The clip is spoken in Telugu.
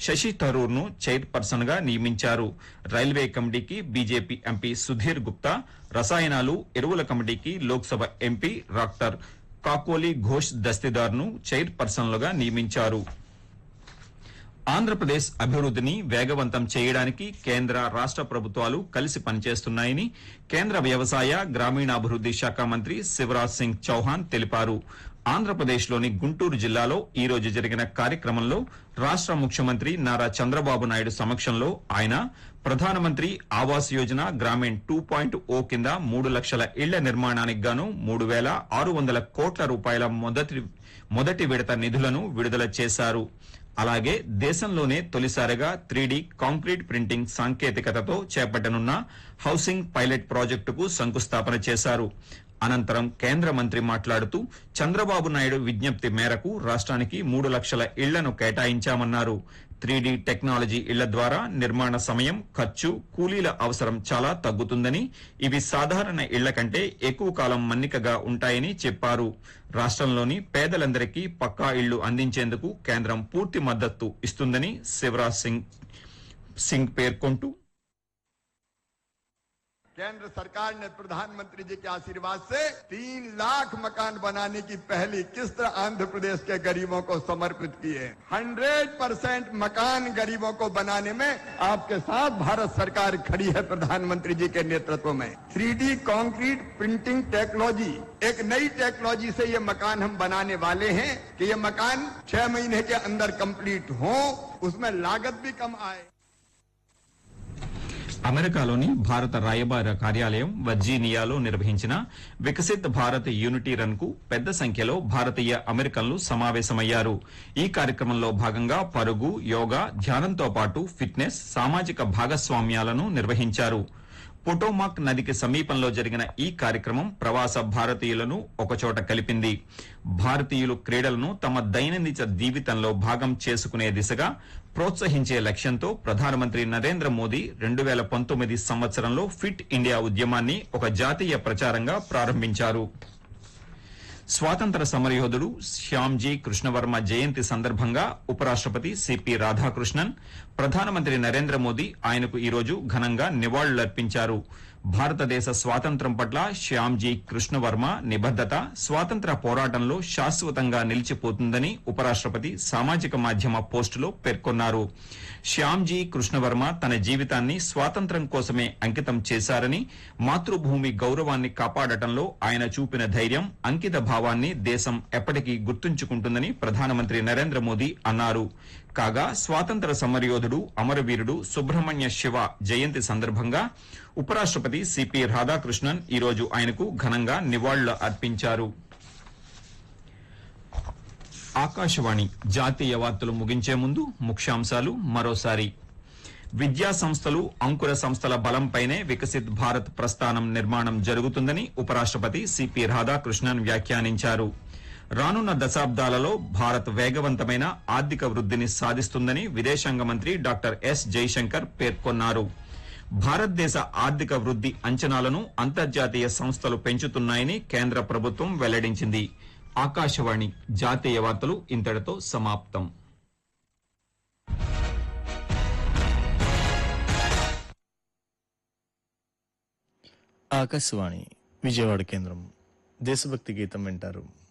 శశి థరూర్ ను చైర్పర్సన్ గా నియమించారు రైల్వే కమిటీకి బీజేపీ ఎంపీ సుధీర్ గుప్తా రసాయనాలు ఎరువుల కమిటీకి లోక్సభ ఎంపీ డాక్టర్ కాకోలి ఘోష్ దస్తేదార్ ను చైర్పర్సన్లుగా నియమించారు ఆంధ్రప్రదేశ్ అభివృద్ధిని వేగవంతం చేయడానికి కేంద్ర రాష్ట ప్రభుత్వాలు కలిసి పనిచేస్తున్నాయని కేంద్ర వ్యవసాయ గ్రామీణాభివృద్ది శాఖ మంత్రి శివరాజ్ సింగ్ చౌహాన్ తెలిపారు ఆంధ్రప్రదేశ్లోని గుంటూరు జిల్లాలో ఈ రోజు జరిగిన కార్యక్రమంలో రాష్ట ముఖ్యమంత్రి నారా చంద్రబాబు నాయుడు సమక్షంలో ఆయన ప్రధానమంత్రి Awas Yojana Gramin two point O కింద మూడు లక్షల ఇళ్ల నిర్మాణానికి గాను మూడు వేల ఆరు వందల కోట్ల రూపాయల మొదటి మొదటి విడత నిధులను విడుదల చేశారు అలాగే దేశంలోనే తొలిసారిగా త్రీడీ కాంక్రీట్ ప్రింటింగ్ సాంకేతికతతో చేపట్టనున్న హౌసింగ్ పైలట్ ప్రాజెక్టుకు శంకుస్థాపన చేశారు అనంతరం కేంద్ర మంత్రి మాట్లాడుతూ చంద్రబాబు నాయుడు విజ్ఞప్తి మేరకు రాష్ట్రానికి మూడు లక్షల ఇళ్లను కేటాయించామన్నారు త్రీడీ టెక్నాలజీ ఇళ్ల ద్వారా నిర్మాణ సమయం ఖర్చు కూలీల అవసరం చాలా తగ్గుతుందని ఇవి సాధారణ ఇళ్ల కంటే ఎక్కువ కాలం మన్నికగా ఉంటాయని చెప్పారు రాష్ట్రంలోని పేదలందరికీ పక్కా ఇళ్లు అందించేందుకు కేంద్రం పూర్తి మద్దతు ఇస్తుందని శివరాజ్ సింగ్ సింగ్ పేర్కొంటూ केंद्र सरकार ने प्रधानमंत्री जी के आशीर्वाद से तीन लाख मकान बनाने की पहली किस्त आंध्र प्रदेश के गरीबों को समर्पित की है हंड्रेड परसेंट मकान गरीबों को बनाने में आपके साथ भारत सरकार खड़ी है प्रधानमंत्री जी के नेतृत्व में three D concrete printing technology एक नई टेक्नोलॉजी से ये मकान हम बनाने वाले हैं कि ये मकान छह महीने के अंदर कंप्लीट हो उसमें लागत भी कम आए అమెరికాలోని భారత రాయబార కార్యాలయం వర్జీనియాలో నిర్వహించిన వికసిత్ భారత్ యూనిటీ రన్ కు పెద్ద సంఖ్యలో భారతీయ అమెరికన్లు సమావేశమయ్యారు ఈ కార్యక్రమంలో భాగంగా పరుగు యోగా ధ్యానంతో పాటు ఫిట్నెస్ సామాజిక భాగస్వామ్యాలను నిర్వహించారు పొటోమాక్ నదికి సమీపంలో జరిగిన ఈ కార్యక్రమం ప్రవాస భారతీయులను ఒకచోట కలిపింది భారతీయులు క్రీడలను తమ దైనందిన జీవితంలో భాగం చేసుకునే దిశగా ప్రోత్సహించే లక్ష్యంతో ప్రధానమంత్రి నరేంద్ర మోదీ రెండు వేల పంతొమ్మిది సంవత్సరంలో ఫిట్ ఇండియా ఉద్యమాన్ని ఒక జాతీయ ప్రచారంగా ప్రారంభించారు స్వాతంత్ర సమరయోధుడు శ్యామ్జీ కృష్ణవర్మ జయంతి సందర్భంగా ఉపరాష్ట్రపతి సిపి రాధాకృష్ణన్ ప్రధానమంత్రి నరేంద్ర మోదీ ఆయనకు ఈరోజు ఘనంగా నివాళులర్పించారు భారతదేశ స్వాతంత్ర్యం పట్ల శ్యామ్జీ కృష్ణవర్మ నిబద్దత స్వాతంత్ర పోరాటంలో శాశ్వతంగా నిలిచిపోతుందని ఉపరాష్ట్రపతి సామాజిక మాధ్యమ పోస్టులో పేర్కొన్నారు శ్యామ్జీ కృష్ణవర్మ తన జీవితాన్ని స్వాతంత్ర్యం కోసమే అంకితం చేశారని మాతృభూమి గౌరవాన్ని కాపాడటంలో ఆయన చూపిన ధైర్యం అంకిత భావాన్ని దేశం ఎప్పటికీ గుర్తుంచుకుంటుందని ప్రధానమంత్రి నరేంద్ర మోదీ అన్నారు కాగా స్వాతంత్ర సమరయోధుడు అమరవీరుడు సుబ్రహ్మణ్య శివ జయంతి సందర్భంగా ఉపరాష్ట్రపతి సిపి రాధాకృష్ణన్ ఈరోజు ఆయనకు ఘనంగా నివాళులు అర్పించారు ఆకాశవాణి జాతీయ వార్తలు ముగించే ముందు ముఖ్యాంశాలు మరోసారి విద్యా సంస్థలు అంకుర సంస్థల బలంపైనే వికసిత్ భారత్ ప్రస్థానం నిర్మాణం జరుగుతుందని ఉపరాష్ట్రపతి సిపి రాధాకృష్ణన్ వ్యాఖ్యానించారు రానున్న దశాబ్దాలలో భారత్ వేగవంతమైన ఆర్థిక వృద్ధిని సాధిస్తుందని విదేశాంగ మంత్రి డాక్టర్ ఎస్ జైశంకర్ పేర్కొన్నారు భారతదేశ ఆర్థిక వృద్ధి అంచనాలను అంతర్జాతీయ సంస్థలు పెంచుతున్నాయని కేంద్ర ప్రభుత్వం వెల్లడించింది ఆకాశవాణి జాతీయ వార్తలు ఇంతటితో సమాప్తం ఆకాశవాణి విజయవాడ కేంద్రం దేశభక్తి గీతం వింటారు